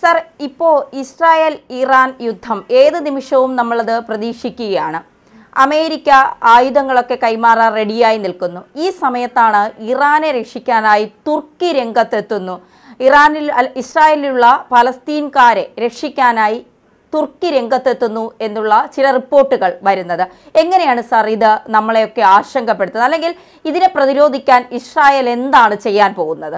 Sir ഇപ്പോൾ Israel Iran യുദ്ധം ഏത് നിമിഷവും നമ്മളത് പ്രതീക്ഷിക്കുകയാണ് അമേരിക്ക ആയുധങ്ങളൊക്കെ കൈമാറാൻ റെഡിയായി നിൽക്കുന്നു ഈ സമയത്താണ് ഇറാനെ രക്ഷിക്കാനായി തുർക്കി രംഗത്തെത്തുന്നു ഇറാനിൽ അല്ല, ഇസ്രായേലിലുള്ള പലസ്തീൻകാരെ രക്ഷിക്കാനായി തുർക്കി രംഗത്തെത്തുന്നു എന്നുള്ള ചില റിപ്പോർട്ടുകൾ വരുന്നത് എങ്ങനെയാണ് സാർ ഇത് നമ്മളെയൊക്കെ ആശങ്കപ്പെടുത്തുന്നത് അല്ലെങ്കിൽ ഇതിനെ പ്രതിരോധിക്കാൻ ഇസ്രായേൽ എന്താണ് ചെയ്യാൻ പോകുന്നത്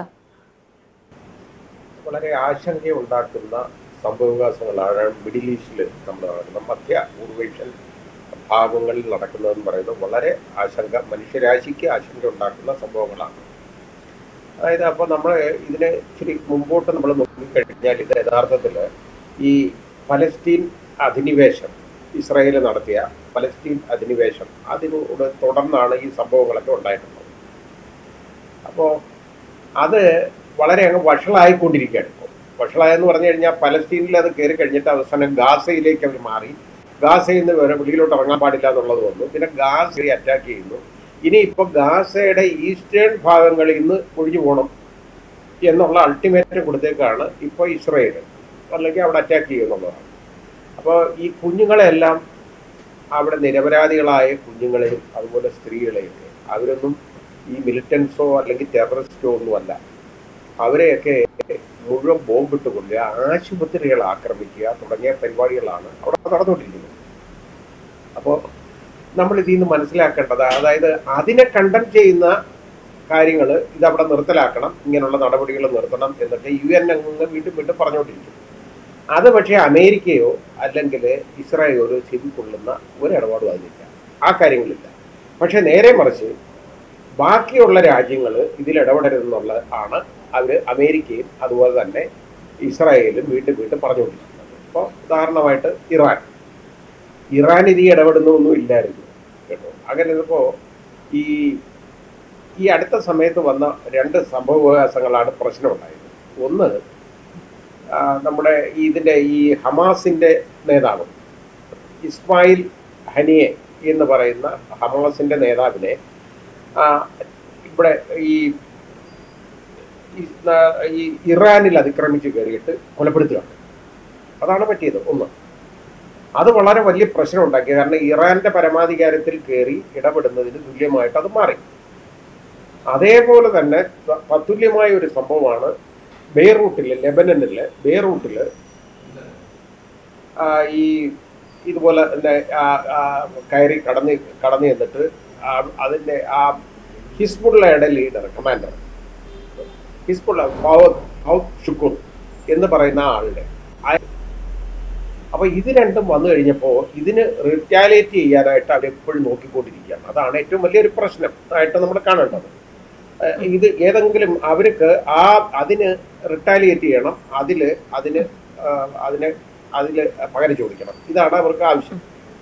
വളരെ ആശങ്കയുണ്ടാക്കുന്ന സംഭവവികാസങ്ങളാണ് മിഡിൽ ഈസ്റ്റിൽ നമ്മൾ നടക്കുന്ന മധ്യ പൂർവേഷ്യൻ ഭാഗങ്ങളിൽ നടക്കുന്നതെന്ന് പറയുന്നത് വളരെ ആശങ്ക മനുഷ്യരാശിക്ക് ആശങ്ക ഉണ്ടാക്കുന്ന സംഭവങ്ങളാണ് അതായത് അപ്പോൾ നമ്മൾ ഇതിനെ ഇച്ചിരി മുമ്പോട്ട് നമ്മൾ നോക്കിക്കഴിഞ്ഞാൽ ഇത് യഥാർത്ഥത്തിൽ ഈ പലസ്തീൻ അധിനിവേശം ഇസ്രായേൽ നടത്തിയ പലസ്തീൻ അധിനിവേശം അതിനോട് തുടർന്നാണ് ഈ സംഭവങ്ങളൊക്കെ ഉണ്ടായിട്ടുള്ളത് അപ്പോൾ അത് വളരെ അങ്ങ് വഷളായിക്കൊണ്ടിരിക്കുകയാണ് ഇപ്പോൾ വഷളായെന്ന് പറഞ്ഞു കഴിഞ്ഞാൽ പലസ്തീനിൽ അത് കയറി കഴിഞ്ഞിട്ട് അവസാനം ഗാസയിലേക്ക് അവർ മാറി ഗാസയിൽ നിന്ന് വേറെ വെളിയിലോട്ട് ഇറങ്ങാൻ പാടില്ല എന്നുള്ളത് വന്നു പിന്നെ ഗാസയെ അറ്റാക്ക് ചെയ്യുന്നു ഇനി ഇപ്പോൾ ഗാസയുടെ ഈസ്റ്റേൺ ഭാഗങ്ങളിൽ നിന്ന് ഒഴിഞ്ഞു പോകണം എന്നുള്ള അൾട്ടിമേറ്റം കൊടുത്തേക്കാണ് ഇപ്പോൾ ഇസ്രയേൽ അല്ലെങ്കിൽ അവിടെ അറ്റാക്ക് ചെയ്യുന്നുള്ളതാണ് അപ്പോൾ ഈ കുഞ്ഞുങ്ങളെല്ലാം അവിടെ നിരപരാധികളായ കുഞ്ഞുങ്ങളെയും അതുപോലെ സ്ത്രീകളെയും അവരൊന്നും ഈ മിലിറ്റൻസോ അല്ലെങ്കിൽ ടെററിസ്റ്റോ ഒന്നുമല്ല അവരെയൊക്കെ മുഴുവൻ ബോംബിട്ട് കൊല്ലുക ആശുപത്രികൾ ആക്രമിക്കുക തുടങ്ങിയ പരിപാടികളാണ് അവിടെ നടന്നുകൊണ്ടിരിക്കുന്നത് അപ്പോൾ നമ്മൾ ഇതിൽ നിന്ന് മനസ്സിലാക്കേണ്ടത് അതായത് അതിനെ കണ്ടം ചെയ്യുന്ന കാര്യങ്ങൾ ഇതവിടെ നിർത്തലാക്കണം ഇങ്ങനെയുള്ള നടപടികൾ നിർത്തണം എന്നിട്ട് യു എൻ അംഗങ്ങൾ വീണ്ടും വീണ്ടും പറഞ്ഞുകൊണ്ടിരിക്കും അത് പക്ഷേ അമേരിക്കയോ അല്ലെങ്കിൽ ഇസ്രായേലോ ചെവിക്കൊള്ളുന്ന ഒരു ഇടപാടും അതിലില്ല ആ കാര്യങ്ങളില്ല പക്ഷെ നേരെ മറിച്ച് ബാക്കിയുള്ള രാജ്യങ്ങൾ ഇതിൽ ഇടപെടരുതെന്നുള്ള ആണ് അവർ അമേരിക്കയും അതുപോലെ തന്നെ ഇസ്രായേലും വീണ്ടും വീണ്ടും പറഞ്ഞുകൊണ്ടിരിക്കുന്നത് ഇപ്പോൾ ഉദാഹരണമായിട്ട് ഇറാൻ ഇറാൻ ഇത് ഇടപെടുന്നൊന്നും ഇല്ലായിരുന്നു കേട്ടോ അങ്ങനെ ഇപ്പോൾ ഈ ഈ അടുത്ത സമയത്ത് വന്ന രണ്ട് സംഭവവികാസങ്ങളാണ് പ്രശ്നമുണ്ടായത് ഒന്ന് ആ, നമ്മുടെ ഈ ഇതിൻ്റെ ഈ ഹമാസിൻ്റെ നേതാവ് ഇസ്മായിൽ ഹനിയെ എന്ന് പറയുന്ന ഹമാസിൻ്റെ നേതാവിനെ ആ, ഇവിടെ ഈ ഈ, ആ, ഈ ഇറാനിൽ അതിക്രമിച്ച് കയറിയിട്ട് കൊലപ്പെടുത്തുകയാണ് അതാണ് പറ്റിയത് ഒന്ന് അത് വളരെ വലിയ പ്രശ്നം ഉണ്ടാക്കി കാരണം ഇറാന്റെ പരമാധികാരത്തിൽ കയറി ഇടപെടുന്നതിന് തുല്യമായിട്ട് അത് മാറി അതേപോലെ തന്നെ ത- തത്തുല്യമായ ഒരു സംഭവമാണ് ബെയ്റൂട്ടില് ലെബനനില് ബെയ്റൂട്ടില് ആ, ഈ ഇതുപോലെ തന്നെ ആ, ആ, കയറി കടന്ന് കടന്നു ചെന്നിട്ട് ആ, അതിന്റെ ആ ഹിസ്ബുള്ളയുടെ leader commander Hezbollah Fuad Fuad Shukr എന്ന് പറയുന്ന ആളുടെ ആ- അപ്പൊ ഇത് രണ്ടും വന്നു കഴിഞ്ഞപ്പോൾ ഇതിന് റിറ്റാലിയേറ്റ് ചെയ്യാനായിട്ട് അവർ എപ്പോഴും നോക്കിക്കൊണ്ടിരിക്കുകയാണ് അതാണ് ഏറ്റവും വലിയൊരു പ്രശ്നം ആയിട്ട് നമ്മൾ കാണേണ്ടത് ഏഹ് ഇത് ഏതെങ്കിലും അവർക്ക് ആ അതിന് റിട്ടാലിയേറ്റ് ചെയ്യണം അതില് അതിന് ആഹ് അതിന് അതില് പകരം ചോദിക്കണം ഇതാണ് അവർക്ക് ആവശ്യം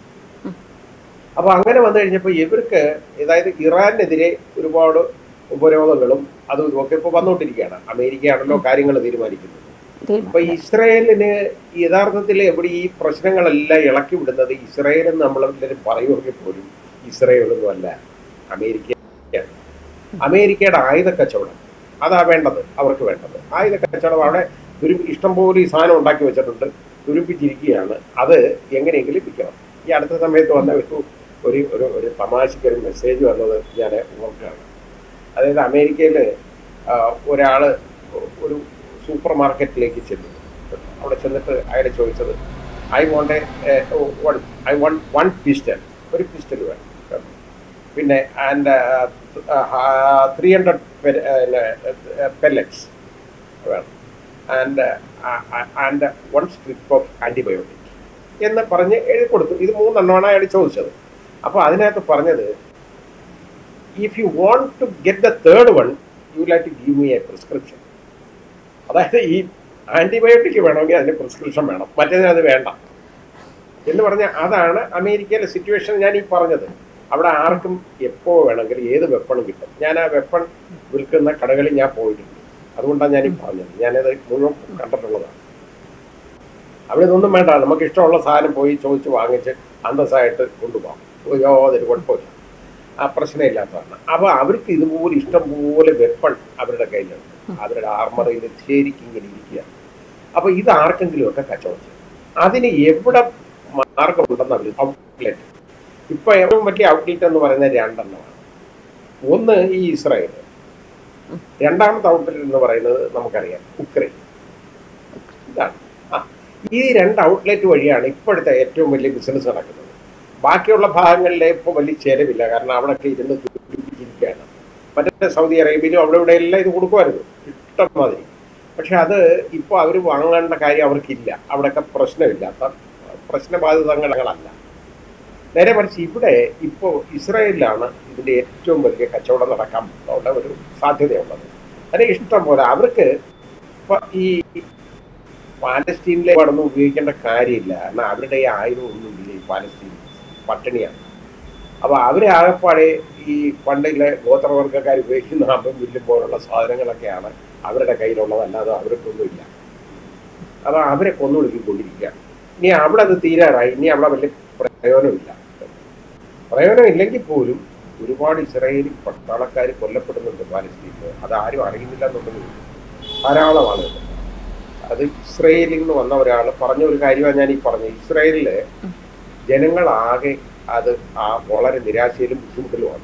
അപ്പൊ അങ്ങനെ വന്നു കഴിഞ്ഞപ്പോൾ ഇവർക്ക് അതായത് ഇറാനെതിരെ ഒരുപാട് ഉപരോധങ്ങളും അതും ഇതുമൊക്കെ ഇപ്പൊ വന്നുകൊണ്ടിരിക്കുകയാണ് അമേരിക്കയാണല്ലോ കാര്യങ്ങൾ തീരുമാനിക്കുന്നത് അപ്പൊ ഇസ്രായേലിന് യഥാർത്ഥത്തിൽ എവിടെ ഈ പ്രശ്നങ്ങളെല്ലാം ഇളക്കി വിടുന്നത് ഇസ്രായേൽ എന്ന് നമ്മൾ എല്ലാവരും പറയുമെങ്കിൽ പോലും ഇസ്രായേലൊന്നും അല്ല അമേരിക്കയാണ് അമേരിക്കയുടെ ആയുധ കച്ചവടം അതാ വേണ്ടത് അവർക്ക് വേണ്ടത് ആയുധ കച്ചവടം അവിടെ ഒരു ഇഷ്ടംപോലെ ഈ സാധനം ഉണ്ടാക്കി വെച്ചിട്ടുണ്ട് തുരുപ്പിച്ചിരിക്കുകയാണ് അത് എങ്ങനെയെങ്കിലും വിൽക്കണം ഈ അടുത്ത സമയത്ത് വന്ന ഒരു ഒരു ഒരു ഒരു തമാശയ്ക്ക് ഒരു മെസ്സേജ് വന്നത് ഞാൻ ഓർക്കുകയാണ് അതായത് അമേരിക്കയിൽ ഒരാള് ഒരു സൂപ്പർ മാർക്കറ്റിലേക്ക് ചെല്ലുന്നു അവിടെ ചെന്നിട്ട് അയാൾ ചോദിച്ചത് I want one I want one pistol ഒരു പിസ്റ്റൽ വേണം കേട്ടോ. പിന്നെ ആൻഡ് ത്രീ ഹൺഡ്രഡ് പെല്ലറ്റ്സ് വേണം and and one strip of antibiotic എന്ന് പറഞ്ഞ് എഴുതി കൊടുത്തു ഇത് മൂന്നെണ്ണമാണ് അയാൾ ചോദിച്ചത് അപ്പോൾ അതിനകത്ത് പറഞ്ഞത് if you want to get the third one you like to give me a prescription അതായത് ഈ ആന്റിബയോട്ടിക് വേണമെങ്കിൽ അതിന് പ്രിസ്ക്രിപ്ഷൻ വേണം മറ്റേതിന് അത് വേണ്ട എന്ന് പറഞ്ഞാൽ അതാണ് അമേരിക്കയിലെ സിറ്റുവേഷൻ ഞാൻ ഈ പറഞ്ഞത് അവിടെ ആർക്കും എപ്പോൾ വേണമെങ്കിലും ഏത് വെപ്പണും കിട്ടും ഞാൻ ആ വെപ്പൺ വിൽക്കുന്ന കടകളിൽ ഞാൻ പോയിട്ടുണ്ട് അതുകൊണ്ടാണ് ഞാൻ ഈ പറഞ്ഞത് ഞാനത് മുഴുവൻ കണ്ടിട്ടുള്ളതാണ് അവിടെ ഇതൊന്നും വേണ്ട നമുക്ക് ഇഷ്ടമുള്ള സാധനം പോയി ചോദിച്ച് വാങ്ങിച്ച് അന്തസ്സായിട്ട് കൊണ്ടുപോകാം യാതൊരു കുഴപ്പമില്ല ആ പ്രശ്നമില്ലാത്തതാണ് അപ്പോൾ അവർക്ക് ഇതുപോലെ ഇഷ്ടം പോലെ വെപ്പൺ അവരുടെ കയ്യിലുണ്ട് അവരുടെ ആർമറയിൽ ശരിക്കും ഇങ്ങനെ ഇരിക്കുക അപ്പൊ ഇത് ആർക്കെങ്കിലും ഒക്കെ കച്ചവടം ചെയ്യും അതിന് എവിടെ മാർഗമുണ്ടെന്ന് അവർ ഔട്ട്ലെറ്റ് ഇപ്പൊ ഏറ്റവും വലിയ ഔട്ട്ലെറ്റ് എന്ന് പറയുന്നത് രണ്ടെണ്ണമാണ് ഒന്ന് ഈ ഇസ്രായേൽ രണ്ടാമത്തെ ഔട്ട്ലെറ്റ് എന്ന് പറയുന്നത് നമുക്കറിയാം ഉക്രൈൻ ഇതാണ് ആ ഈ രണ്ട് ഔട്ട്ലെറ്റ് വഴിയാണ് ഇപ്പോഴത്തെ ഏറ്റവും വലിയ ബിസിനസ് നടക്കുന്നത് ബാക്കിയുള്ള ഭാഗങ്ങളിലെ ഇപ്പോൾ വലിയ ചെലവില്ല കാരണം അവിടെയൊക്കെ ഇരുന്ന് തുടിപ്പിച്ചിരിക്കുകയാണ് മറ്റേ സൗദി അറേബ്യയിലും അവിടെ ഇവിടെ എല്ലാം ഇത് കൊടുക്കുമായിരുന്നു ഇഷ്ടം മാതിരി പക്ഷെ അത് ഇപ്പോൾ അവർ വാങ്ങേണ്ട കാര്യം അവർക്കില്ല അവിടെയൊക്കെ പ്രശ്നമില്ലാത്ത പ്രശ്നബാധിതങ്ങളല്ല നേരെ മറിച്ച് ഇവിടെ ഇപ്പോൾ ഇസ്രായേലിലാണ് ഇതിന്റെ ഏറ്റവും വലിയ കച്ചവടം നടക്കാൻ ഉള്ള ഒരു സാധ്യതയുള്ളത് അതിന് ഇഷ്ടം പോലെ അവർക്ക് ഇപ്പൊ ഈ പാലസ്തീനിലെ കടന്ന് ഉപയോഗിക്കേണ്ട കാര്യമില്ല കാരണം അവരുടെ ഈ ആയുധം ഒന്നുമില്ല ഈ പാലസ്തീൻ പട്ടിണിയാണ് അപ്പൊ അവരെ ആകെപ്പാടെ ഈ പണ്ടിലെ ഗോത്രവർഗ്ഗക്കാർ ഉപയോഗിക്കുന്ന അമ്പം വില്ലും പോലുള്ള സാധനങ്ങളൊക്കെയാണ് അവരുടെ കയ്യിലുള്ളത് അല്ലാതെ അവർക്കൊന്നുമില്ല അപ്പൊ അവരെ കൊന്നുകൊടുക്കിക്കൊണ്ടിരിക്കുകയാണ് ഇനി അവിടെ അത് തീരാറായി ഇനി അവിടെ വലിയ പ്രയോജനമില്ല പ്രയോജനമില്ലെങ്കിൽ പോലും ഒരുപാട് ഇസ്രായേലി പട്ടാളക്കാർ കൊല്ലപ്പെടുന്നുണ്ട് പാലസ്തീനിൽ അത് ആരും അറിയുന്നില്ല എന്നുണ്ടെങ്കിൽ ധാരാളം ആളുകൾ അത് ഇസ്രയേലിൽ നിന്ന് വന്ന ഒരാൾ പറഞ്ഞ ഒരു കാര്യമാണ് ഞാൻ ഈ പറഞ്ഞത് ഇസ്രയേലില് ജനങ്ങളാകെ അത് ആ വളരെ നിരാശയിലും ബുദ്ധിമുട്ടിലുമാണ്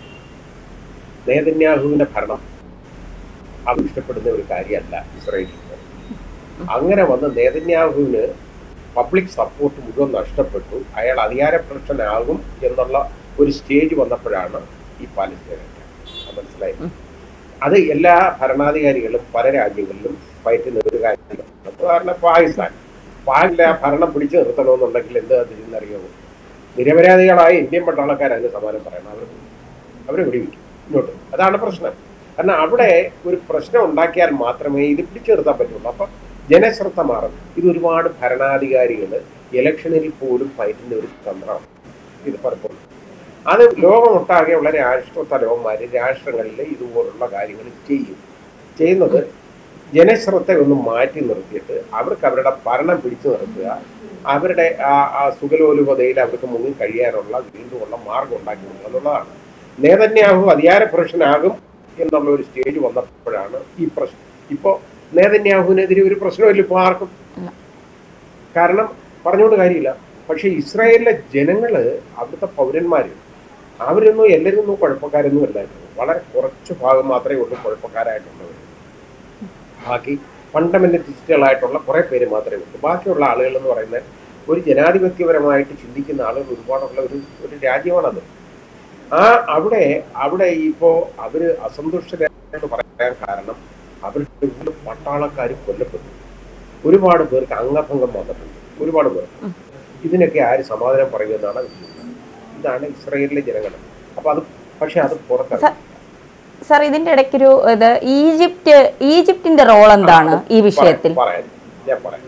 നേതന്യാഹുവിന്റെ ഭരണം അവർ ഇഷ്ടപ്പെടുന്ന ഒരു കാര്യമല്ല ഇസ്രയേലിൽ അങ്ങനെ വന്ന് നേതന്യാഹുവിന് പബ്ലിക് സപ്പോർട്ട് മുഴുവൻ നഷ്ടപ്പെട്ടു അയാൾ അധികാരപ്രശ്നാകും എന്നുള്ള ഒരു സ്റ്റേജ് വന്നപ്പോഴാണ് ഈ പാലസ്തീൻ അത് മനസ്സിലായി അത് എല്ലാ ഭരണാധികാരികളും പല രാജ്യങ്ങളിലും പയറ്റുന്ന ഒരു കാര്യമാണ് ഉദാഹരണം പാകിസ്ഥാൻ പാകിലെ ആ ഭരണം പിടിച്ചു നിർത്തണമെന്നുണ്ടെങ്കിൽ എന്താ തിരിഞ്ഞറിയാമോ നിരപരാധികളായ ഇന്ത്യൻ പട്ടാളക്കാർ അതിന് സമാനം പറയണം അവർ അവരെ വിടിവിക്കും ഇങ്ങോട്ട് അതാണ് പ്രശ്നം കാരണം അവിടെ ഒരു പ്രശ്നം ഉണ്ടാക്കിയാൽ മാത്രമേ ഇത് പിടിച്ചു നിർത്താൻ പറ്റുള്ളൂ അപ്പം ജനശ്രദ്ധ മാറും ഇത് ഒരുപാട് ഭരണാധികാരികൾ ഇലക്ഷനിൽ പോലും പയറ്റുന്ന ഒരു തന്ത്രമാണ് ഇത് പലപ്പോഴും അത് ലോകമൊട്ടാകെയുള്ള രാഷ്ട്ര തലവന്മാർ രാഷ്ട്രങ്ങളിൽ ഇതുപോലുള്ള കാര്യങ്ങൾ ചെയ്യും ചെയ്യുന്നത് ജനശ്രദ്ധ ഒന്ന് മാറ്റി നിർത്തിയിട്ട് അവർക്ക് അവരുടെ ഭരണം പിടിച്ചു നിർത്തുക അവരുടെ ആ ആ സുഖലോലുപതയിൽ അവർക്ക് മുങ്ങി കഴിയാനുള്ള വീണ്ടുമുള്ള മാർഗം ഉണ്ടാക്കി കൊടുക്കുക എന്നുള്ളതാണ് നേതന്യാഹു അധികാര പുരുഷനാകും എന്നുള്ള ഒരു സ്റ്റേജ് വന്നപ്പോഴാണ് ഈ പ്രശ്നം ഇപ്പോൾ നേതന്യാഹുവിനെതിരെ ഒരു പ്രശ്നമില്ല ഇപ്പോൾ ആർക്കും ഇല്ല. കാരണം പറഞ്ഞുകൊണ്ട് കാര്യമില്ല പക്ഷേ ഇസ്രായേലിലെ ജനങ്ങള് അവിടുത്തെ പൗരന്മാര് അവരൊന്നും എല്ലാവരും ഒന്നും കുഴപ്പക്കാരൊന്നും അല്ലായിരുന്നു വളരെ കുറച്ച് ഭാഗം മാത്രമേ ഉള്ളൂ കുഴപ്പക്കാരായിട്ടുള്ളവർ ബാക്കി ഫണ്ടമെന്റലിസ്റ്റുകളായിട്ടുള്ള കുറെ പേര് മാത്രമേ ഉള്ളൂ ബാക്കിയുള്ള ആളുകൾ എന്ന് പറയുന്നത് ഒരു ജനാധിപത്യപരമായിട്ട് ചിന്തിക്കുന്ന ആളുകൾ ഒരുപാടുള്ള ഒരു ഒരു രാജ്യമാണത് ആ അവിടെ അവിടെ ഇപ്പോ അവര് അസന്തുഷ്ടരെന്ന് പറയാൻ കാരണം അവരുടെ ഉള്ളിൽ പട്ടാളക്കാർ കൊല്ലപ്പെട്ടു ഒരുപാട് പേർക്ക് അംഗഭംഗം വന്നിട്ടുണ്ട് ഒരുപാട് പേർ ഇതിനൊക്കെ ആര് സമാധാനം പറയുമെന്നാണ് എനിക്ക് തോന്നുന്നത്. ഇതാണ് ഇസ്രായേലിലെ ജനങ്ങൾ അപ്പൊ അത് പക്ഷെ അത് പുറത്താണ് സർ ഇതിന്റെ ഇടയ്ക്കൊരു ഇത് ഈജിപ്റ്റ് ഈജിപ്തിന്റെ റോൾ എന്താണ് ഈ വിഷയത്തിൽ പറയാം ഞാൻ പറയാം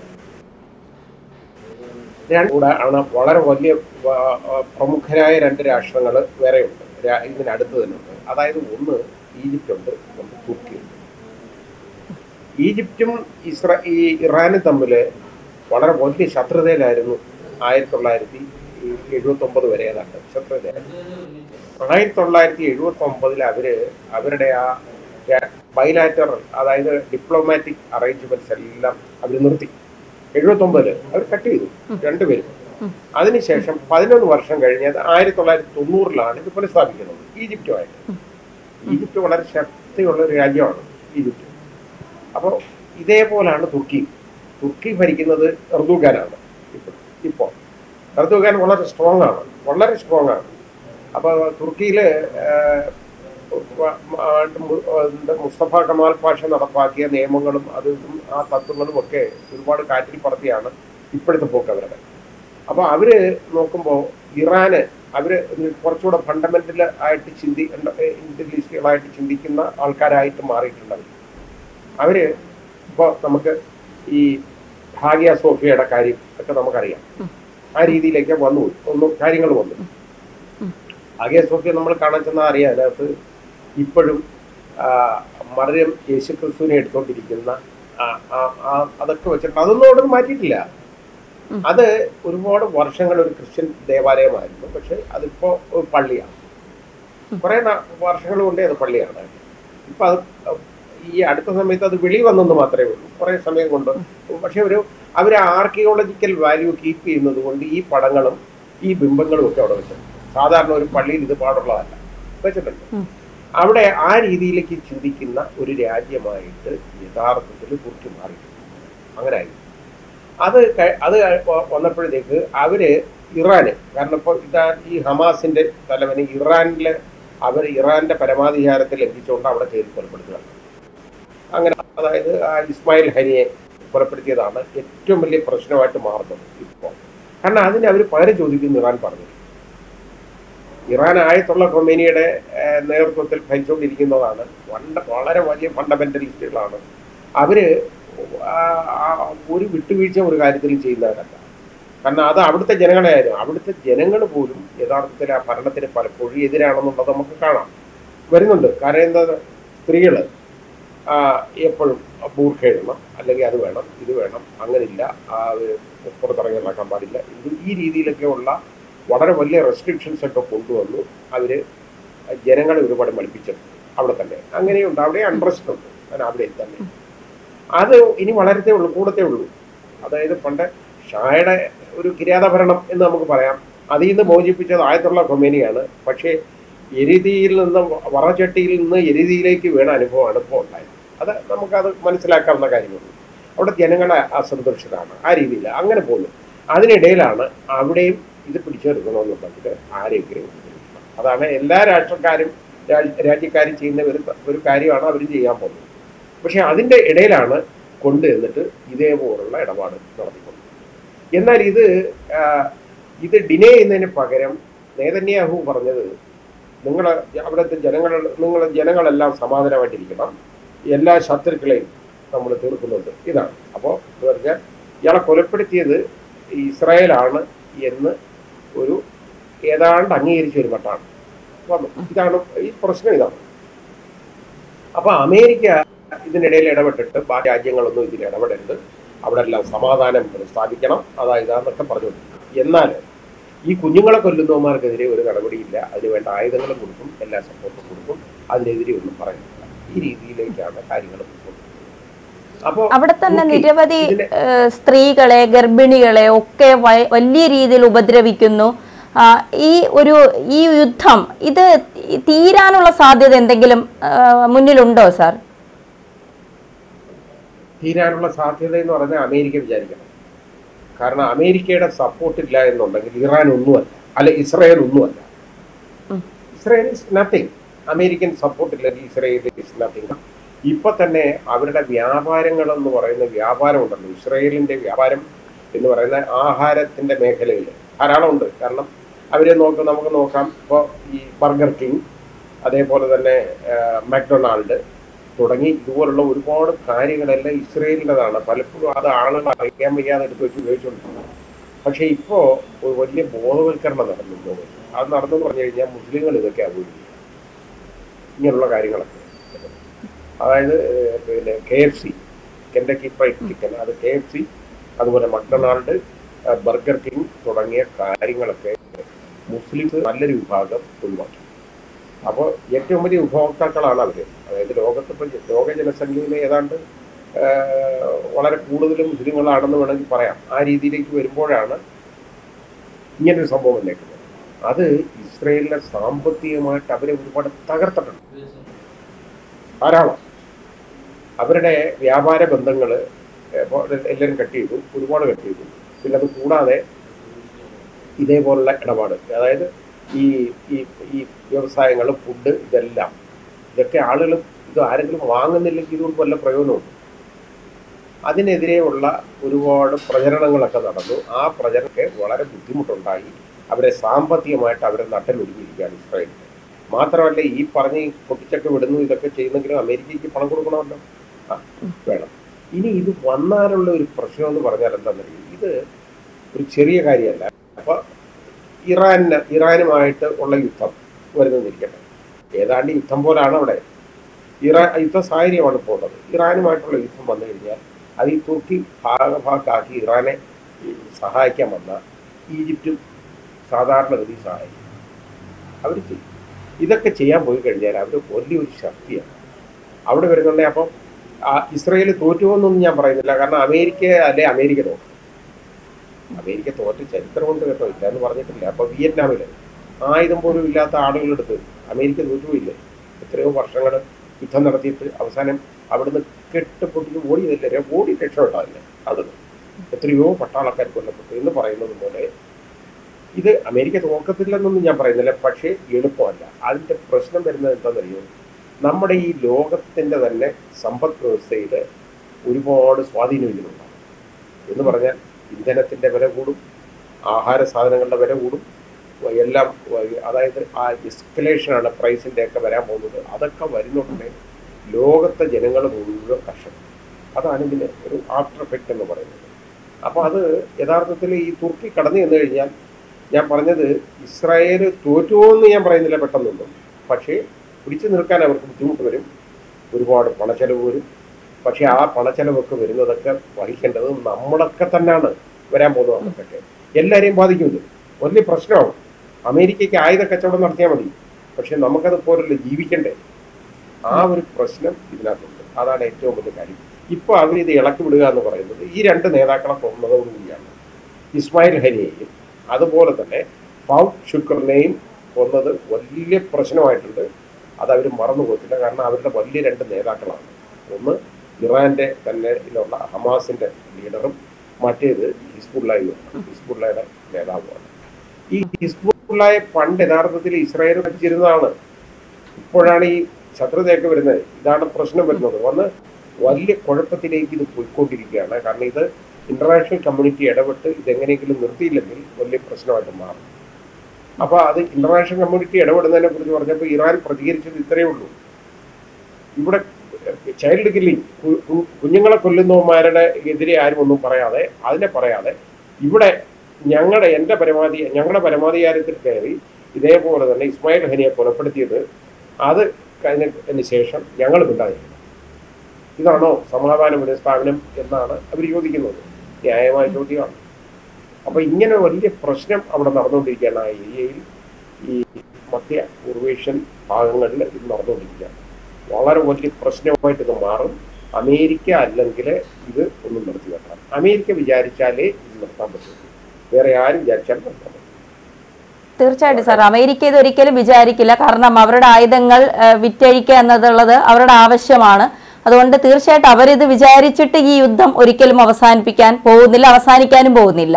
രണ്ട് കൂടെ ആണ് വളരെ വലിയ ആ, ആ, പ്രമുഖരായ രണ്ട് രാഷ്ട്രങ്ങൾ വേറെയുണ്ട് രാ- ഇതിനടുത്ത് തന്നെ ഉണ്ട് അതായത് ഒന്ന് ഈജിപ്റ്റ് ഉണ്ട് ഒന്ന് തുർക്കിയുണ്ട് ഈജിപ്തും ഇസ്ര ഈ ഇറാനും തമ്മിൽ വളരെ വലിയ ശത്രുതയിലായിരുന്നു ആയിരത്തി തൊള്ളായിരത്തി എഴുപത്തി ഒമ്പത് വരെ ഏതാണ്ട് ശത്രുതയായിരുന്നു ആയിരത്തി തൊള്ളായിരത്തി എഴുപത്തി ഒമ്പതിൽ അവര് അവരുടെ ആ ബൈലാറ്റർ അതായത് ഡിപ്ലോമാറ്റിക് അറേഞ്ച്മെന്റ്സ് എല്ലാം അവർ നിർത്തി എഴുപത്തി ഒമ്പതില് അവർ കട്ട് ചെയ്തു രണ്ടുപേരും അതിനുശേഷം പതിനൊന്ന് വർഷം കഴിഞ്ഞ് ആയിരത്തി തൊള്ളായിരത്തി തൊണ്ണൂറിലാണ് ഇത് പുനഃസ്ഥാപിക്കുന്നത് ഈജിപ്തുമായിട്ട് ഈജിപ്ത് വളരെ ശക്തിയുള്ള ഒരു രാജ്യമാണ് ഈജിപ്ത് അപ്പോൾ ഇതേപോലാണ് തുർക്കി തുർക്കി ഭരിക്കുന്നത് എർദുഗാനാണ് ഇപ്പോൾ ഇപ്പോൾ എർദുഗാൻ വളരെ സ്ട്രോങ് ആണ് വളരെ സ്ട്രോങ് ആണ് അപ്പോൾ തുർക്കിയില് ഏഹ്, വ- ആ, മു- എന്താ മുസ്തഫ കമാൽ പാഷ നടപ്പാക്കിയ നിയമങ്ങളും അതും ആ തത്വങ്ങളും ഒക്കെ ഒരുപാട് കാറ്റിൽ പറത്തിയാണ് ഇപ്പോഴത്തെ പോക്ക് അവരുടെ അപ്പൊ അവര് നോക്കുമ്പോൾ ഇറാന് അവര് കുറച്ചുകൂടെ ഫണ്ടമെന്റൽ ആയിട്ട് ചിന്തി ഇന്റലിസ്റ്റുകളായിട്ട് ചിന്തിക്കുന്ന ആൾക്കാരായിട്ട് മാറിയിട്ടുണ്ട് അവര് അവര് ഇപ്പോൾ നമുക്ക് ഈ ഹാഗിയ സോഫിയയുടെ കാര്യം ഒക്കെ നമുക്കറിയാം ആ രീതിയിലേക്ക് വന്നു പോയി. ഒന്നും കാര്യങ്ങൾ വന്നു ഹാഗിയ സോഫിയ നമ്മൾ കാണാൻ ചെന്നാൽ അറിയാം അതിനകത്ത് ഇപ്പോഴും ആ, മറിയം യേശു ക്രിസ്തുവിനെ എടുത്തോണ്ടിരിക്കുന്ന ആ- ആ- ആ- അതൊക്കെ വെച്ചിട്ട് അതൊന്നും അവിടെ നിന്ന് മാറ്റിയിട്ടില്ല അത് ഒരുപാട് വർഷങ്ങൾ ഒരു ക്രിസ്ത്യൻ ദേവാലയമായിരുന്നു പക്ഷെ അതിപ്പോ ഒരു പള്ളിയാണ് കുറെ വർഷങ്ങൾ കൊണ്ടേ അത് പള്ളിയാണ് ഇപ്പൊ അത് ഈ അടുത്ത സമയത്ത് അത് വെളി വന്നെന്ന് മാത്രമേ ഉള്ളൂ കുറേ സമയം കൊണ്ട് പക്ഷെ ഒരു അവർ ആർക്കിയോളജിക്കൽ വാല്യൂ കീപ്പ് ചെയ്യുന്നത് കൊണ്ട് ഈ പടങ്ങളും ഈ ബിംബങ്ങളും ഒക്കെ അവിടെ വെച്ചിട്ടുണ്ട് സാധാരണ ഒരു പള്ളിയിൽ ഇത് പാടുള്ളതല്ല വെച്ചിട്ടുണ്ട് ഉം. അവിടെ ആ രീതിയിലേക്ക് ചിന്തിക്കുന്ന ഒരു രാജ്യമായിട്ട് യഥാർത്ഥത്തിൽ തുർക്കി മാറി അങ്ങനെ ആയി അത് ക- അത് വ- വന്നപ്പോഴത്തേക്ക് അവര് ഇറാന് കാരണം ഇപ്പോൾ ഇതാ ഈ ഹമാസിന്റെ തലവന് ഇറാനിലെ അവർ ഇറാന്റെ പരമാധികാരത്തെ ലംഘിച്ചുകൊണ്ട് അവിടെ കയറി കൊലപ്പെടുത്തുകയാണ് അങ്ങനെ അതായത് ആ ഇസ്മായിൽ ഹനിയെ കൊലപ്പെടുത്തിയതാണ് ഏറ്റവും വലിയ പ്രശ്നമായിട്ട് മാറുന്നത് ഇപ്പോൾ കാരണം അതിന് അവർ പകരം ചോദിക്കുന്നു ഇറാൻ പറഞ്ഞു ഇറാൻ ആയത്തുള്ള കൊമേനിയുടെ ഏഹ്, നേതൃത്വത്തിൽ ഭരിച്ചുകൊണ്ടിരിക്കുന്നതാണ് വണ്ട വളരെ വലിയ ഫണ്ടമെന്റലിസ്റ്റുകളാണ് അവര് ആ, ആ, ഒരു വിട്ടുവീഴ്ച ഒരു കാര്യത്തിലും ചെയ്യുന്നവരല്ല കാരണം അത് അവിടുത്തെ ജനങ്ങളെ ആയിരുന്നു അവിടുത്തെ ജനങ്ങൾ പോലും യഥാർത്ഥത്തിൽ ആ ഭരണത്തിന് പലപ്പോഴും എതിരാണെന്നുള്ളത് നമുക്ക് കാണാം വരുന്നുണ്ട് കാരണം എന്താ സ്ത്രീകൾ എപ്പോഴും ബൂർഖ ഇടണം അല്ലെങ്കിൽ അത് വേണം ഇത് വേണം അങ്ങനില്ല ആ, പുറത്തിറങ്ങി നടക്കാൻ പാടില്ല ഇത് ഈ രീതിയിലൊക്കെ ഉള്ള വളരെ വലിയ റെസ്ട്രിക്ഷൻസ് ഒക്കെ കൊണ്ടുവന്നു അവര് ജനങ്ങളെ ഒരുപാട് മടുപ്പിച്ചിട്ടുണ്ട് അവിടെ തന്നെ അങ്ങനെയുണ്ട് അവിടെ അൺട്രസ്റ്റ് ഉണ്ട് കാരണം അവിടെ തന്നെ അത് ഇനി വളരത്തേ ഉള്ളൂ കൂടത്തേ ഉള്ളൂ അതായത് പണ്ട് ഷായുടെ ഒരു കിരാതഭരണം എന്ന് നമുക്ക് പറയാം അതിൽ നിന്ന് മോചിപ്പിച്ചത് ആയത്തുള്ള കൊമേനിയാണ് പക്ഷേ എരുതിയിൽ നിന്ന് വറചട്ടിയിൽ നിന്ന് എരുതിയിലേക്ക് വീണ അനുഭവമാണ് ഇപ്പോൾ ഉണ്ടായത് അത് നമുക്കത് മനസ്സിലാക്കാവുന്ന കാര്യമുള്ളൂ അവിടെ ജനങ്ങളെ അസന്തുഷ്ടരാണ് ആ രീതിയിൽ അങ്ങനെ പോകുന്നു അതിനിടയിലാണ് അവിടെയും ഇത് പിടിച്ചെടുക്കണമെന്നുണ്ടെങ്കിൽ ആരെങ്കിലും ഉപദ്രവിക്കണം. അതാണ് എല്ലാ രാഷ്ട്രക്കാരും രാജ്- രാജ്യക്കാരും ചെയ്യുന്ന ഒരു ഒരു കാര്യമാണ് അവർ ചെയ്യാൻ പോകുന്നത് പക്ഷെ അതിൻ്റെ ഇടയിലാണ് കൊണ്ട് എന്നിട്ട് ഇതേപോലുള്ള ഇടപാട് നടത്തിക്കൊണ്ടത് എന്നാൽ ഇത് ആ, ഇത് ഡിനേ ചെയ്യുന്നതിന് പകരം നേതന്യാഹു പറഞ്ഞത് നിങ്ങൾ അവിടുത്തെ ജനങ്ങൾ നിങ്ങൾ ജനങ്ങളെല്ലാം സമാധാനമായിട്ടിരിക്കണം എല്ലാ ശത്രുക്കളെയും നമ്മൾ തീർക്കുന്നുണ്ട് ഇതാണ് അപ്പോൾ എന്ന് പറഞ്ഞാൽ ഇയാളെ കൊലപ്പെടുത്തിയത് ഇസ്രായേലാണ് എന്ന് ഒരു ഏതാണ്ട് അംഗീകരിച്ച ഒരു മട്ടാണ് വന്നു ഇതാണ് ഈ പ്രശ്നം ഇതാണ് അപ്പൊ അമേരിക്ക ഇതിനിടയിൽ ഇടപെട്ടിട്ട് ബാക്കി രാജ്യങ്ങളൊന്നും ഇതിൽ ഇടപെടരുത് അവിടെ എല്ലാം സമാധാനം സ്ഥാപിക്കണം അതാ ഇതാന്നൊക്കെ പറഞ്ഞുകൊണ്ടിരിക്കും എന്നാൽ ഈ കുഞ്ഞുങ്ങളെ കൊല്ലുന്നവന്മാർക്കെതിരെ ഒരു നടപടിയില്ല അതിന് വേണ്ട ആയുധങ്ങളും കൊടുക്കും എല്ലാ സപ്പോർട്ടും കൊടുക്കും അതിനെതിരെ ഒന്നും പറയുന്നില്ല ഈ രീതിയിലേക്കാണ് കാര്യങ്ങൾ അപ്പോൾ അവിടെ തന്നെ നിരവധി ഏഹ്, സ്ത്രീകളെ ഗർഭിണികളെ ഒക്കെ വ- വലിയ രീതിയിൽ ഉപദ്രവിക്കുന്നു ആ, ഈ ഒരു ഈ യുദ്ധം ഇത് തീരാനുള്ള സാധ്യത എന്തെങ്കിലും ആ, മുന്നിലുണ്ടോ സാർ തീരാനുള്ള സാധ്യത എന്ന് പറഞ്ഞാൽ അമേരിക്ക വിചാരിക്കണം കാരണം അമേരിക്കയുടെ സപ്പോർട്ട് ഇല്ല എന്നുണ്ടെങ്കിൽ ഇറാൻ ഒന്നുമല്ല അല്ല ഇസ്രായേൽ ഒന്നുമല്ല ഉം. Israel is nothing American support ഇല്ലെങ്കിൽ ഇസ്രായേൽ ഇസ് നത്തിങ് ഇപ്പൊ തന്നെ അവരുടെ വ്യാപാരങ്ങൾ എന്ന് പറയുന്ന വ്യാപാരം ഉണ്ടല്ലോ ഇസ്രായേലിന്റെ വ്യാപാരം എന്ന് പറയുന്ന ആഹാരത്തിന്റെ മേഖലയിൽ ധാരാളം ഉണ്ട് കാരണം അവരെ നോക്കാം നമുക്ക് നോക്കാം ഇപ്പോൾ ഈ ബർഗർ കിങ് അതേപോലെ തന്നെ മക്ഡൊണാൾഡ് തുടങ്ങി ഇതുപോലുള്ള ഒരുപാട് കാര്യങ്ങളെല്ലാം ഇസ്രയേലിൻ്റെതാണ് പലപ്പോഴും അത് ആളുകൾ അറിയാൻ വയ്യാതെ എടുത്ത് വെച്ച് ഉപയോഗിച്ചുകൊണ്ടിരുന്നത് പക്ഷേ ഇപ്പോൾ ഒരു വലിയ ബോധവൽക്കരണം നടന്നു ലോകത്ത്. അത് നടന്നെന്ന് പറഞ്ഞു കഴിഞ്ഞാൽ മുസ്ലിങ്ങൾ ഇതൊക്കെ അവോയ്ഡ് ചെയ്യും ഇങ്ങനെയുള്ള കാര്യങ്ങളൊക്കെ അതായത് ഏഹ്, പിന്നെ K F C Kentucky fried chicken അത് കെ എഫ് സി അതുപോലെ മക്ഡൊണാൾഡ് ഏഹ്, ബർഗർ കിങ് തുടങ്ങിയ കാര്യങ്ങളൊക്കെ മുസ്ലിംസ് നല്ലൊരു വിഭാഗം ഒഴിവാക്കി അപ്പോൾ ഏറ്റവും വലിയ ഉപഭോക്താക്കളാണ് അവർ അതായത് ലോകത്ത് ഇപ്പം ലോക ജനസംഖ്യയിൽ ഏതാണ്ട് ഏഹ്, വളരെ കൂടുതലും മുസ്ലിങ്ങളാണെന്ന് വേണമെങ്കിൽ പറയാം ആ രീതിയിലേക്ക് വരുമ്പോഴാണ് ഇങ്ങനൊരു സംഭവം വന്നേക്കുന്നത് അത് ഇസ്രയേലിനെ സാമ്പത്തികമായിട്ട് അവരെ ഒരുപാട് തകർത്തിട്ടുണ്ട് ധാരാളം അവരുടെ വ്യാപാര ബന്ധങ്ങൾ എല്ലാവരും കട്ട് ചെയ്തു ഒരുപാട് കട്ട് ചെയ്തു പിന്നെ അത് കൂടാതെ ഇതേപോലുള്ള ഇടപാട് അതായത് ഈ ഈ ഈ വ്യവസായങ്ങൾ ഫുഡ് ഇതെല്ലാം ഇതൊക്കെ ആളുകൾ ഇത് ആരെങ്കിലും വാങ്ങുന്നില്ലെങ്കിൽ ഇതുകൊണ്ട് വല്ല പ്രയോജനമുണ്ട് അതിനെതിരെയുള്ള ഒരുപാട് പ്രചരണങ്ങളൊക്കെ നടന്നു ആ പ്രചരണമൊക്കെ വളരെ ബുദ്ധിമുട്ടുണ്ടായി അവരെ സാമ്പത്തികമായിട്ട് അവരെ നട്ടലൊടുങ്ങിയിരിക്കുകയാണ് ഇസ്രായേൽ മാത്രമല്ല ഈ പറഞ്ഞ് ഈ പൊട്ടിച്ചൊക്കെ വിടുന്നു ഇതൊക്കെ ചെയ്യുന്നെങ്കിലും അമേരിക്കയ്ക്ക് പണം കൊടുക്കണമല്ലോ ആ വേണം ഇനി ഇത് വന്നാലുള്ള ഒരു പ്രശ്നം എന്ന് പറഞ്ഞാൽ എന്താണെന്നറിയും ഇത് ഒരു ചെറിയ കാര്യമല്ല അപ്പൊ ഇറാന് ഇറാനുമായിട്ട് ഉള്ള യുദ്ധം വരുന്നതിരിക്കട്ടെ ഏതാണ്ട് യുദ്ധം പോലാണ് അവിടെ ഇറാൻ യുദ്ധ സാഹചര്യമാണ് ഇപ്പോൾ ഉള്ളത് ഇറാനുമായിട്ടുള്ള യുദ്ധം വന്നു കഴിഞ്ഞാൽ അത് ഈ തുർക്കി ഭാഗഭാഗാക്കി ഇറാനെ ഈ സഹായിക്കാൻ വന്ന ഈജിപ്തും സാധാരണഗതി സഹായിക്കും അവർ ചെയ്യും ഇതൊക്കെ ചെയ്യാൻ പോയി കഴിഞ്ഞാൽ അവർ വലിയൊരു ശക്തിയാണ് അവിടെ വരുന്നുണ്ടെങ്കിൽ അപ്പം ഇസ്രയേൽ തോറ്റുപോകുന്നൊന്നും ഞാൻ പറയുന്നില്ല കാരണം അമേരിക്ക അല്ലെ അമേരിക്ക തോക്കും അമേരിക്ക തോറ്റ ചരിത്രം കൊണ്ട് കേട്ടോ ഇല്ല എന്ന് പറഞ്ഞിട്ടില്ല അപ്പൊ വിയറ്റ്നാമില് ആയുധം പോലും ഇല്ലാത്ത ആളുകളെടുത്ത് അമേരിക്ക തോറ്റുപോയില്ലേ എത്രയോ വർഷങ്ങൾ യുദ്ധം നടത്തിയിട്ട് അവസാനം അവിടുന്ന് കെട്ടുപൊട്ടി ഓടിയതല്ലേ ഓടി രക്ഷപ്പെട്ടാതില്ലേ അത് എത്രയോ പട്ടാളക്കാർ കൊല്ലപ്പെട്ടു എന്ന് പറയുന്നത് പോലെ ഇത് അമേരിക്ക തോക്കത്തില്ലെന്നൊന്നും ഞാൻ പറയുന്നില്ല പക്ഷേ എളുപ്പമല്ല അതിന്റെ പ്രശ്നം വരുന്നത് എന്താണെന്നറിയോ നമ്മുടെ ഈ ലോകത്തിന്റെ തന്നെ സമ്പദ് വ്യവസ്ഥയിൽ ഒരുപാട് സ്വാധീനം ഇതിനുണ്ടാകും എന്ന് പറഞ്ഞാൽ ഇന്ധനത്തിന്റെ വില കൂടും ആഹാര സാധനങ്ങളുടെ വില കൂടും എല്ലാം അതായത് ആ എസ്കലേഷനാണ് പ്രൈസിന്റെ ഒക്കെ വരാൻ പോകുന്നത് അതൊക്കെ വരുന്നുണ്ടെങ്കിൽ ലോകത്തെ ജനങ്ങൾ മുഴുവൻ കർഷകർ അതാണ് ഇതിന്റെ ഒരു ആഫ്റ്റർ എഫക്റ്റ് എന്ന് പറയുന്നത് അപ്പോൾ അത് യഥാർത്ഥത്തിൽ ഈ തുർക്കി കടന്നു ചെന്ന് കഴിഞ്ഞാൽ ഞാൻ പറഞ്ഞത് ഇസ്രായേൽ തോറ്റുപോകുമെന്ന് ഞാൻ പറയുന്നില്ല പെട്ടെന്നൊന്നും പക്ഷേ പിടിച്ചു നിൽക്കാൻ അവർക്ക് ബുദ്ധിമുട്ട് വരും ഒരുപാട് പണച്ചെലവ് വരും പക്ഷേ ആ പണച്ചെലവൊക്കെ വരുന്നതൊക്കെ വഹിക്കേണ്ടത് നമ്മളൊക്കെ തന്നെയാണ് വരാൻ പോകുന്നത് നമുക്കൊക്കെ എല്ലാവരെയും ബാധിക്കും ഇത് വലിയ പ്രശ്നമാണ് അമേരിക്കയ്ക്ക് ആയുധ കച്ചവടം നടത്തിയാൽ മതി പക്ഷെ നമുക്കത് പോലല്ലേ ജീവിക്കണ്ടേ ആ ഒരു പ്രശ്നം ഇതിനകത്തുണ്ട് അതാണ് ഏറ്റവും വലിയ കാര്യം ഇപ്പൊ അവരിത് ഇളക്കി വിടുക എന്ന് പറയുന്നത് ഈ രണ്ട് നേതാക്കളെ കൊന്നതോടുകൂടിയാണ് ഇസ്മായിൽ ഹനിയെയും അതുപോലെ തന്നെ ഫൗദ് ഷുക്കറിനെയും കൊന്നത് വലിയ പ്രശ്നമായിട്ടുണ്ട് അത് അവർ മറന്നു പോകത്തില്ല കാരണം അവരുടെ വലിയ രണ്ട് നേതാക്കളാണ് ഒന്ന് ഇറാന്റെ തന്നെ ഇതിലുള്ള ഹമാസിന്റെ ലീഡറും മറ്റേത് ഹിസ്ബുള്ളയുമാണ് ഹിസ്ബുള്ളയുടെ നേതാവുമാണ് ഈ ഹിസ്ബുള്ളയെ പണ്ട് യഥാർത്ഥത്തിൽ ഇസ്രായേൽ ഭരിച്ചിരുന്നതാണ് ഇപ്പോഴാണ് ഈ ശത്രുതയൊക്കെ വരുന്നത് ഇതാണ് പ്രശ്നം വരുന്നത് വന്ന് വലിയ കുഴപ്പത്തിലേക്ക് ഇത് പോയിക്കൊണ്ടിരിക്കുകയാണ് കാരണം ഇത് ഇന്റർനാഷണൽ കമ്മ്യൂണിറ്റി ഇടപെട്ട് ഇതെങ്ങനെയെങ്കിലും നിർത്തിയില്ലെങ്കിൽ വലിയ പ്രശ്നമായിട്ട് മാറും അപ്പൊ അത് ഇന്റർനാഷണൽ കമ്മ്യൂണിറ്റി ഇടപെടുന്നതിനെ കുറിച്ച് പറഞ്ഞപ്പോൾ ഇറാൻ പ്രതികരിച്ചത് ഇത്രയേ ഉള്ളൂ ഇവിടെ ചൈൽഡ് കില്ലിംഗ് കുഞ്ഞുങ്ങളെ കൊല്ലുന്നവന്മാരുടെ എതിരെ ആരും ഒന്നും പറയാതെ അതിനെ പറയാതെ ഇവിടെ ഞങ്ങളുടെ എൻ്റെ പരമാവധി ഞങ്ങളുടെ പരമാധികാരത്തിൽ കയറി ഇതേപോലെ തന്നെ ഇസ്മായിൽ ഹനിയെ കൊലപ്പെടുത്തിയത് അത് കഴിഞ്ഞതിന് ശേഷം ഞങ്ങൾ മിണ്ടാതിരിക്കണം ഇതാണോ സമാധാന പുനഃസ്ഥാപനം എന്നാണ് അവർ ചോദിക്കുന്നത് ന്യായമായ ചോദ്യമാണ് അപ്പൊ ഇങ്ങനെ വലിയ പ്രശ്നം അവിടെ നടന്നുകൊണ്ടിരിക്കുകയാണ് ആ ഏരിയയിൽ ഈ മധ്യ പൂർവേഷ്യൻ ഭാഗങ്ങളിൽ ഇത് നടന്നുകൊണ്ടിരിക്കുകയാണ് വളരെ വലിയ പ്രശ്നമായിട്ട് ഇത് മാറും അമേരിക്ക അല്ലെങ്കിൽ ഇത് ഒന്നും നിർത്തി വെക്കണം അമേരിക്ക വിചാരിച്ചാലേ ഇത് നിർത്താൻ പറ്റുള്ളൂ വേറെ ആരും വിചാരിച്ചാൽ നിർത്താൻ പറ്റും തീർച്ചയായിട്ടും സാർ അമേരിക്ക ഇത് ഒരിക്കലും വിചാരിക്കില്ല കാരണം അവരുടെ ആയുധങ്ങൾ ആ, വിറ്റഴിക്കുക എന്നതുള്ളത് അവരുടെ ആവശ്യമാണ് അതുകൊണ്ട് തീർച്ചയായിട്ടും അവരിത് വിചാരിച്ചിട്ട് ഈ യുദ്ധം ഒരിക്കലും അവസാനിപ്പിക്കാൻ പോകുന്നില്ല അവസാനിക്കാനും പോകുന്നില്ല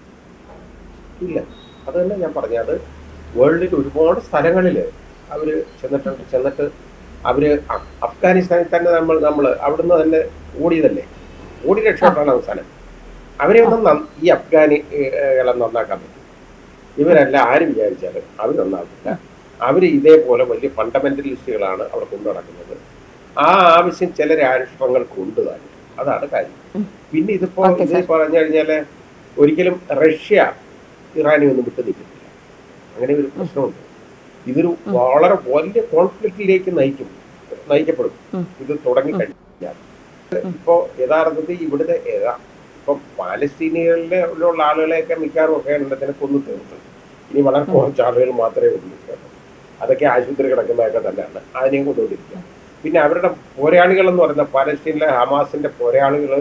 ഇല്ല അത് തന്നെ ഞാൻ പറഞ്ഞത് വേൾഡിൽ ഒരുപാട് സ്ഥലങ്ങളിൽ അവര് ചെന്നിട്ടുണ്ട് ചെന്നിട്ട് അവര് അ- അഫ്ഗാനിസ്ഥാനിൽ തന്നെ നമ്മൾ നമ്മൾ അവിടുന്ന് തന്നെ ഓടിയതല്ലേ ഓടി രക്ഷപ്പെട്ടാണ് അവസാനം അവരെ ഒന്നും നന്ന- ഈ അഫ്ഗാനികളെ നന്നാക്കാൻ പറ്റും ഇവരല്ല ആര് വിചാരിച്ചാലും അവർ നന്നാക്കില്ല അവർ ഇതേപോലെ വലിയ ഫണ്ടമെന്റലിസ്റ്റുകളാണ് അവിടെ കൊണ്ടു നടക്കുന്നത് ആ ആവശ്യം ചില രാഷ്ട്രങ്ങൾക്ക് ഉണ്ട് താനും അതാണ് കാര്യം പിന്നെ ഇതിപ്പോ Okay, ഇത് sir. പറഞ്ഞു കഴിഞ്ഞാല് ഒരിക്കലും റഷ്യ ഇറാനെ ഒന്നും വിട്ടു നിൽക്കുന്നില്ല അങ്ങനെ ഒരു പ്രശ്നമുണ്ട് ഇതൊരു വളരെ വലിയ കോൺഫ്ലിക്റ്റിലേക്ക് നയിക്കും നയിക്കപ്പെടും ഉം. ഇത് തുടങ്ങി കഴിഞ്ഞാൽ ഇപ്പോ യഥാർത്ഥത്തിൽ ഇവിടുത്തെ ഏതാ ഇപ്പൊ പാലസ്തീനികളിലുള്ള ആളുകളെയൊക്കെ മിക്കവാറും ഒക്കെ എണ്ണത്തിന് കൊന്നു തീർന്നു ഇനി വളരെ കുറച്ച് ആളുകൾ മാത്രമേ ഉള്ളൂ കേട്ടോ. അതൊക്കെ ആശുപത്രി കിടക്കുന്നതൊക്കെ തന്നെയാണ് അതിനെയും കൊണ്ടുകൊണ്ടിരിക്കുക പിന്നെ അവരുടെ പോരാളികൾ എന്ന് പറയുന്ന പാലസ്തീനിലെ ഹമാസിന്റെ പോരാളികൾ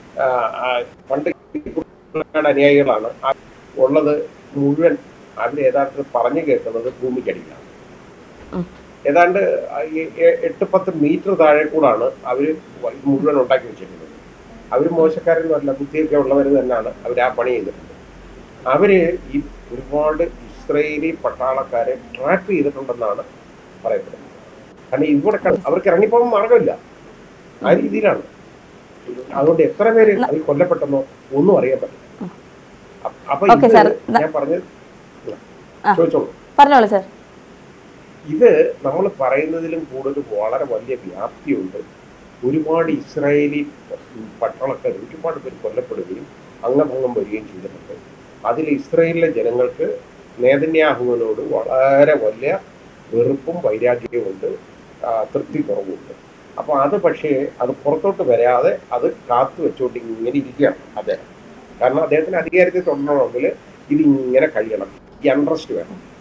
പണ്ട് യുടെ അനുയായികളാണ് ആ ഉള്ളത് മുഴുവൻ അവർ യഥാർത്ഥത്തിൽ പറഞ്ഞു കേൾക്കുന്നത് ഭൂമിക്കടിയിലാണ് ഉം. ഏതാണ്ട് ഈ എ- എട്ട് പത്ത് മീറ്റർ താഴെ കൂടാണ് അവർ മുഴുവൻ ഉണ്ടാക്കി വെച്ചിട്ടുള്ളത് അവർ മോശക്കാരൊന്നും അല്ല ബുദ്ധിയൊക്കെ ഉള്ളവർ തന്നെയാണ് അവർ ആ പണി ചെയ്തിട്ടുണ്ട് അവര് ഈ ഒരുപാട് ഇസ്രയേലി പട്ടാളക്കാരെ ട്രാപ്പ് ചെയ്തിട്ടുണ്ടെന്നാണ് പറയപ്പെടുന്നത് കാരണം ഇവിടെ ക- അവർക്ക് ഇറങ്ങിപ്പോകാൻ മാർഗമില്ല ആ രീതിയിലാണ് അതുകൊണ്ട് എത്ര പേര് അതിൽ കൊല്ലപ്പെട്ടെന്നോ ഒന്നും അറിയാൻ പറ്റില്ല അ- അപ്പൊ Okay, ഇത് sir. ഞാൻ പറഞ്ഞത് ആ. ചോദിച്ചോളൂ പറഞ്ഞോളൂ സാർ ഇത് നമ്മൾ പറയുന്നതിലും കൂടുതൽ വളരെ വലിയ വ്യാപ്തിയുണ്ട് ഒരുപാട് ഇസ്രായേലി പട്ടാളക്കാർ ഒരുപാട് പേര് കൊല്ലപ്പെടുകയും അംഗഭംഗം വരികയും ചെയ്തിട്ടുണ്ട് അതിൽ ഇസ്രായേലിലെ ജനങ്ങൾക്ക് നേതന്യാഹുവിനോട് വളരെ വലിയ വെറുപ്പും വൈരാഗ്യവും ഉണ്ട് ആ, തൃപ്തി കുറവുണ്ട് അപ്പൊ അത് പക്ഷേ അത് പുറത്തോട്ട് വരാതെ അത് കാത്തു വെച്ചുകൊണ്ട് ഇങ്ങനെ ഇരിക്കുകയാണ് അദ്ദേഹം കാരണം അദ്ദേഹത്തിന് അധികാരത്തിൽ തുടരണമെങ്കിൽ ഇത് ഇങ്ങനെ കഴിയണം ഈ അൺട്രസ്റ്റ് വേണം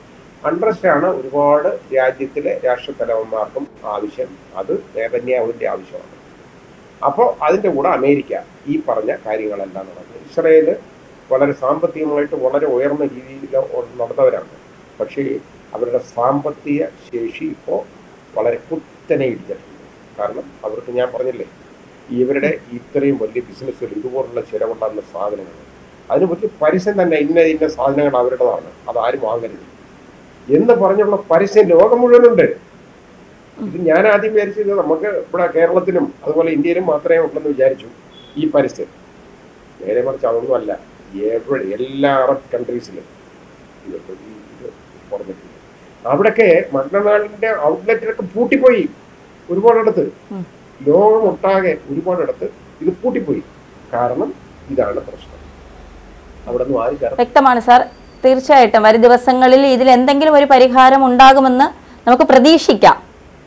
അൺട്രസ്റ്റ് ആണ് ഒരുപാട് രാജ്യത്തിലെ രാഷ്ട്രത്തലവന്മാർക്കും ആവശ്യം അത് നേതന്യാഹുവിന്റെ ആവശ്യമാണ് അപ്പോൾ അതിൻ്റെ കൂടെ അമേരിക്ക ഈ പറഞ്ഞ കാര്യങ്ങളെല്ലാം നടന്നു ഇസ്രയേൽ വളരെ സാമ്പത്തികമായിട്ട് വളരെ ഉയർന്ന രീതിയിൽ നടന്നവരാണ് പക്ഷേ അവരുടെ സാമ്പത്തിക ശേഷി ഇപ്പോൾ വളരെ കുത്തനെ ഇടിച്ചിട്ടുണ്ട് കാരണം അവർക്ക് ഞാൻ പറഞ്ഞില്ലേ ഇവരുടെ ഇത്രയും വലിയ ബിസിനസ്സുകൾ ഇതുപോലുള്ള ചിലവുണ്ടാകുന്ന സാധനങ്ങൾ അതിന് പറ്റി പരസ്യം തന്നെ ഇന്ന ഇന്ന സാധനങ്ങൾ അവരുടേതാണ് അത് ആരും വാങ്ങരുത് എന്ന് പറഞ്ഞുള്ള പരസ്യം ലോകം മുഴുവനുണ്ട് ഇത് ഞാൻ ആദ്യം വിചാരിച്ചത് നമുക്ക് ഇവിടെ കേരളത്തിലും അതുപോലെ ഇന്ത്യയിലും മാത്രമേ ഉള്ളെന്ന് വിചാരിച്ചു ഈ പരസ്യം നേരെ മറിച്ച് അതൊന്നും അല്ല എവിടെ എല്ലാ അറബ് കൺട്രീസിലും ഇതുണ്ട് ഈ ഇത് പറഞ്ഞിട്ടുണ്ട് അവിടെയൊക്കെ മക്ഡൊണാൾഡിന്റെ ഔട്ട്ലെറ്റിലൊക്കെ പൂട്ടിപ്പോയി ഒരുപാടിടത്ത് ഉം. ലോകമൊട്ടാകെ ഒരുപാടിടത്ത് ഇത് പൂട്ടിപ്പോയി കാരണം ഇതാണ് പ്രശ്നം അവിടെ നിന്ന് ആരും കയറാൻ വ്യക്തമാണ് സാർ തീർച്ചയായിട്ടും വരും ദിവസങ്ങളിൽ ഇതിൽ എന്തെങ്കിലും ഒരു പരിഹാരം ഉണ്ടാകുമെന്ന് നമുക്ക് പ്രതീക്ഷിക്കാം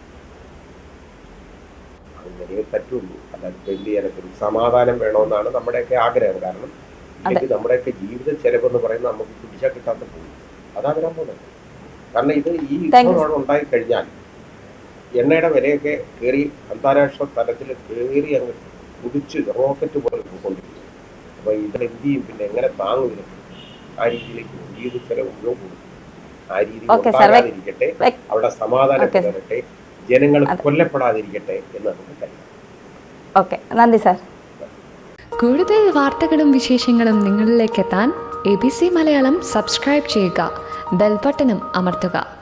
അങ്ങനെ പറ്റുള്ളൂ അല്ലാതെ ഇപ്പൊ എന്ത് ചെയ്യാൻ പറ്റും സമാധാനം വേണമെന്നാണ് നമ്മുടെയൊക്കെ ആഗ്രഹം കാരണം ഇല്ലെങ്കിൽ നമ്മുടെയൊക്കെ ജീവിത ചെലവെന്ന് പറയുന്നത് നമുക്ക് പിടിച്ചാൽ കിട്ടാത്ത പോകും അതാ വരാൻ പോകുന്നത് കാരണം ഇത് ഈ Thank you, യുദ്ധം ഉണ്ടായി കഴിഞ്ഞാൽ എണ്ണയുടെ വിലയൊക്കെ കയറി അന്താരാഷ്ട്ര തലത്തിൽ കയറി അങ്ങ് കുതിച്ച് റോക്കറ്റ് പോലെ പോയിക്കൊണ്ടിരിക്കും അപ്പൊ ഇതിൽ എന്ത് ചെയ്യും പിന്നെ എങ്ങനെ താങ്ങും ഇതിന് ആ രീതിയിലേക്ക് പോകും. ജീവിത ചെലവ് മുഴുവൻ കൂടും ആ രീതി Okay, sir. ഉണ്ടാകാതിരിക്കട്ടെ വ്യക്- അവിടെ സമാധാനം Okay, sir. പുലരട്ടെ ജനങ്ങൾ അതെ. കൊല്ലപ്പെടാതിരിക്കട്ടെ എന്ന് നമുക്ക് കരുതാം ഓക്കെ നന്ദി സാർ കൂടുതൽ വാർത്തകളും വിശേഷങ്ങളും നിങ്ങളിലേക്ക് എത്താൻ A B C Malayalam subscribe ചെയ്യുക ബെൽബട്ടനും അമർത്തുക